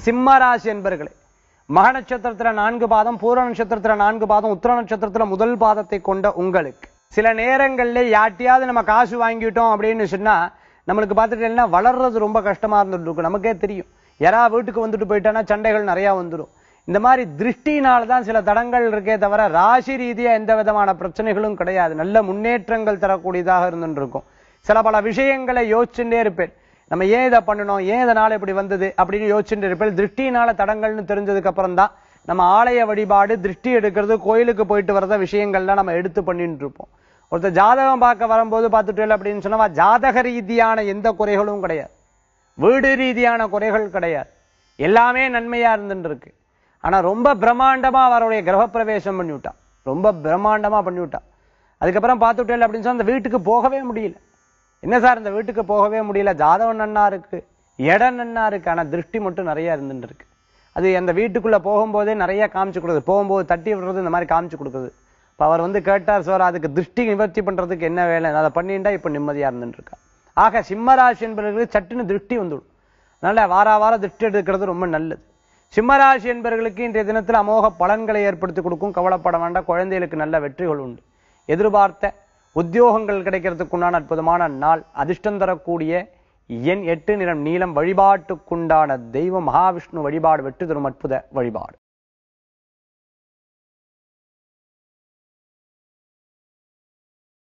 சிம்ம ராசி என்பர்களே மக நட்சத்திரத்துல நான்கு பாதம் பூர நட்சத்திரத்துல நான்கு பாதம் உத்திர நட்சத்திரத்துல முதல் பாதத்தை கொண்ட உங்களுக்கு சில நேரங்கள்ல யாட்டியாவது நம்ம காசு வாங்கிட்டோம் அப்படின்னு சொன்னா நம்மளுக்கு பார்த்துட்டீங்கன்னா வளர்றது ரொம்ப கஷ்டமா இருந்துட்டு இருக்கும் நமக்கே தெரியும் யாரா வீட்டுக்கு வந்துட்டு போயிட்டானா சண்டைகள் நிறைய வந்துடும் இந்த மாதிரி திருஷ்டினால தான் சில தடங்கள் இருக்கே தவிர ராசி ரீதியா எந்த விதமான பிரச்சனைகளும் கிடையாது நல்ல முன்னேற்றங்கள் தரக்கூடியதாக இருந்துட்டு இருக்கும் சில பல விஷயங்களை யோசிச்சுட்டே இருப்பேன் நம்ம ஏன் இதை பண்ணணும் ஏன் இதனால இப்படி வந்தது அப்படின்னு யோசிச்சுட்டு இருப்பேன் திருஷ்டினால தடங்கள்னு தெரிஞ்சதுக்கு அப்புறம் தான் நம்ம ஆலய வழிபாடு திருஷ்டி எடுக்கிறது கோயிலுக்கு போயிட்டு வரத விஷயங்கள்லாம் நம்ம எடுத்து பண்ணிட்டு இருப்போம் ஒருத்தர் ஜாதகம் பார்க்க வரும்போது பார்த்துட்டு அப்படின்னு சொன்னா ஜாதக ரீதியான எந்த குறைகளும் கிடையாது வீடு ரீதியான குறைகள் கிடையாது எல்லாமே நன்மையா இருந்துட்டு இருக்கு ஆனா ரொம்ப பிரம்மாண்டமா அவருடைய கிரகப்பிரவேசம் பண்ணி விட்டான் ரொம்ப பிரம்மாண்டமா பண்ணி விட்டான் அதுக்கப்புறம் பார்த்துட்டேன் அப்படின்னு சொன்னா அந்த வீட்டுக்கு போகவே முடியல என்ன சார் இந்த வீட்டுக்கு போகவே முடியல ஜாதகம் நன்னா இருக்கு இடம் நன்னா இருக்கு ஆனா திருஷ்டி மட்டும் நிறைய இருந்துட்டு இருக்கு அது அந்த வீட்டுக்குள்ள போகும்போதே நிறைய காமிச்சு கொடுக்குது போகும்போது தட்டி விடுறது இந்த மாதிரி காமிச்சு கொடுக்குது இப்ப அவர் வந்து கேட்டார் சார் அதுக்கு திருஷ்டி நிவர்த்தி பண்றதுக்கு என்ன வேலை அதை பண்ணிட்டா இப்ப நிம்மதியா இருந்துட்டு இருக்கா ஆக சிம்மராசி என்பவர்களுக்கு சட்டுன்னு திருஷ்டி வந்துடும் அதனால வார வாரம் திருஷ்டி எடுக்கிறது ரொம்ப நல்லது சிம்மராசி என்பவர்களுக்கு இன்றைய தினத்தில் அமோக பலன்களை ஏற்படுத்தி கொடுக்கும் கவலைப்பட வேண்டாம் குழந்தைகளுக்கு நல்ல வெற்றிகள் உண்டு எதிர்பார்த்த உத்தியோகங்கள் கிடைக்கிறதுக்குண்டான அற்புதமான நாள் அதிர்ஷ்டம் தரக்கூடிய எண் எட்டு நிறம் நீளம் வழிபாட்டுக்குண்டான தெய்வம் மகாவிஷ்ணு வழிபாடு வெற்றி தரும் அற்புத வழிபாடு